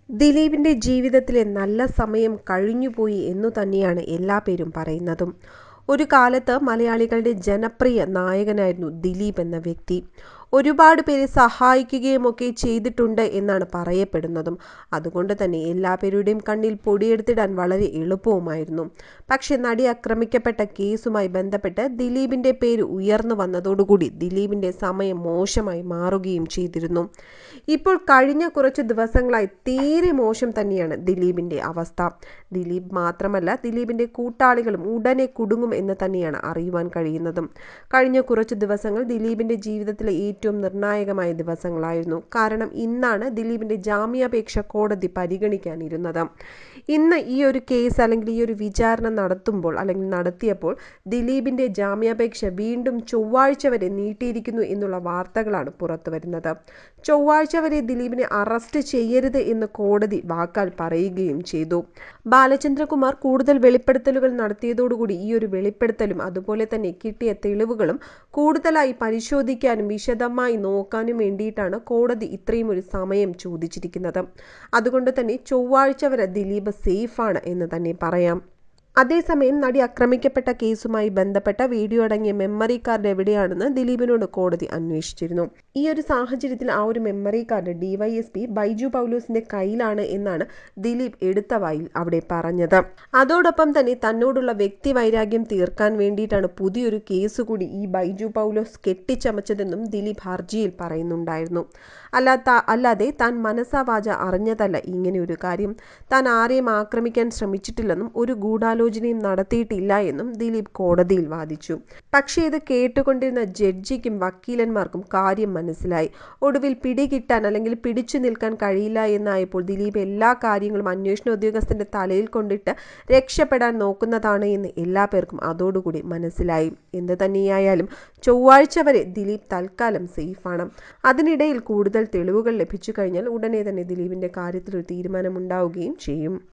ദിലീപിൻ്റെ ജീവിതത്തിലെ നല്ല സമയം കഴിഞ്ഞുപോയി എന്നു തന്നെയാണ് എല്ലാ പേരും പറയുന്നതും ഒരു കാലത്ത് മലയാളികളുടെ ജനപ്രിയ നായകനായിരുന്നു ദിലീപ് എന്ന വ്യക്തി ഒരുപാട് പേരെ സഹായിക്കുകയുമൊക്കെ ചെയ്തിട്ടുണ്ട് എന്നാണ് പറയപ്പെടുന്നതും അതുകൊണ്ട് തന്നെ എല്ലാ പേരുടെയും കണ്ണിൽ പൊടിയെടുത്തിടാൻ വളരെ എളുപ്പവുമായിരുന്നു പക്ഷെ നടി ആക്രമിക്കപ്പെട്ട കേസുമായി ബന്ധപ്പെട്ട് ദിലീപിൻ്റെ പേര് ഉയർന്നു വന്നതോടുകൂടി ദിലീപിൻ്റെ സമയം മോശമായി മാറുകയും ചെയ്തിരുന്നു ഇപ്പോൾ കഴിഞ്ഞ കുറച്ച് ദിവസങ്ങളായി തീരെ മോശം തന്നെയാണ് ദിലീപിൻ്റെ അവസ്ഥ ദിലീപ് മാത്രമല്ല ദിലീപിൻ്റെ കൂട്ടാളികളും ഉടനെ കുടുങ്ങും എന്ന് തന്നെയാണ് അറിയുവാൻ കഴിയുന്നതും കഴിഞ്ഞ കുറച്ച് ദിവസങ്ങൾ ദിലീപിൻ്റെ ജീവിതത്തിലെ ഏറ്റവും നിർണായകമായ ദിവസങ്ങളായിരുന്നു കാരണം ഇന്നാണ് ദിലീപിൻ്റെ ജാമ്യാപേക്ഷ കോടതി പരിഗണിക്കാനിരുന്നത് ഇന്ന് ഈ ഒരു കേസ് അല്ലെങ്കിൽ ഈ ഒരു വിചാരണ നടത്തുമ്പോൾ അല്ലെങ്കിൽ നടത്തിയപ്പോൾ ദിലീപിൻ്റെ ജാമ്യാപേക്ഷ വീണ്ടും ചൊവ്വാഴ്ച വരെ നീട്ടിയിരിക്കുന്നു എന്നുള്ള വാർത്തകളാണ് പുറത്തു വരുന്നത് ചൊവ്വാഴ്ച വരെ ദിലീപിനെ അറസ്റ്റ് ചെയ്യരുത് എന്ന് കോടതി വാക്കാൽ പറയുകയും ചെയ്തു ബാലചന്ദ്രകുമാർ കൂടുതൽ വെളിപ്പെടുത്തലുകൾ നടത്തിയതോടുകൂടി ഈ ഒരു വെളിപ്പെടുത്തലും അതുപോലെ തന്നെ കിട്ടിയ തെളിവുകളും കൂടുതലായി പരിശോധിക്കാനും വിശദമായി നോക്കാനും വേണ്ടിയിട്ടാണ് കോടതി ഇത്രയും ഒരു സമയം ചോദിച്ചിരിക്കുന്നത് അതുകൊണ്ട് തന്നെ ചൊവ്വാഴ്ച വരെ ദിലീപ് സേഫാണ് എന്ന് തന്നെ പറയാം അതേസമയം നടി ആക്രമിക്കപ്പെട്ട കേസുമായി ബന്ധപ്പെട്ട വീഡിയോ അടങ്ങിയ മെമ്മറി കാർഡ് എവിടെയാണെന്ന് ദിലീപിനോട് കോടതി അന്വേഷിച്ചിരുന്നു ഈ ഒരു സാഹചര്യത്തിൽ ആ ഒരു മെമ്മറി കാർഡ് ഡിവൈഎസ്പി ബൈജു പൗലോസിന്റെ കയ്യിലാണ് എന്നാണ് ദിലീപ് എടുത്ത വായിൽ അവിടെ പറഞ്ഞത് അതോടൊപ്പം തന്നെ തന്നോടുള്ള വ്യക്തി വൈരാഗ്യം തീർക്കാൻ വേണ്ടിയിട്ടാണ് പുതിയൊരു കേസ് കൂടി ഈ ബൈജു പൗലോസ് കെട്ടിച്ചമച്ചതെന്നും ദിലീപ് ഹർജിയിൽ പറയുന്നുണ്ടായിരുന്നു അല്ലാത്ത അല്ലാതെ താൻ മനസ്സാവാച അറിഞ്ഞതല്ല ഇങ്ങനെ ഒരു കാര്യം താൻ ആരെയും ആക്രമിക്കാൻ ശ്രമിച്ചിട്ടില്ലെന്നും ഒരു ഗൂഢാലോചനയും നടത്തിയിട്ടില്ല എന്നും ദിലീപ് കോടതിയിൽ വാദിച്ചു പക്ഷേ ഇത് കേട്ടുകൊണ്ടിരുന്ന ജഡ്ജിക്കും വക്കീലന്മാർക്കും കാര്യം മനസ്സിലായി ഒടുവിൽ പിടികിട്ടാൻ അല്ലെങ്കിൽ പിടിച്ചു നിൽക്കാൻ കഴിയില്ല എന്നായപ്പോൾ ദിലീപ് എല്ലാ കാര്യങ്ങളും അന്വേഷണ ഉദ്യോഗസ്ഥന്റെ തലയിൽ കൊണ്ടിട്ട് രക്ഷപ്പെടാൻ നോക്കുന്നതാണ് എന്ന് എല്ലാ പേർക്കും അതോടുകൂടി മനസ്സിലായി എന്ത് തന്നെയായാലും ചൊവ്വാഴ്ച വരെ ദിലീപ് തൽക്കാലം സേഫാണ് അതിനിടയിൽ കൂടുതൽ തെളിവുകൾ ലഭിച്ചു കഴിഞ്ഞാൽ ഉടനെ തന്നെ ദിലീപിന്റെ കാര്യത്തിൽ ഒരു തീരുമാനമുണ്ടാവുകയും ചെയ്യും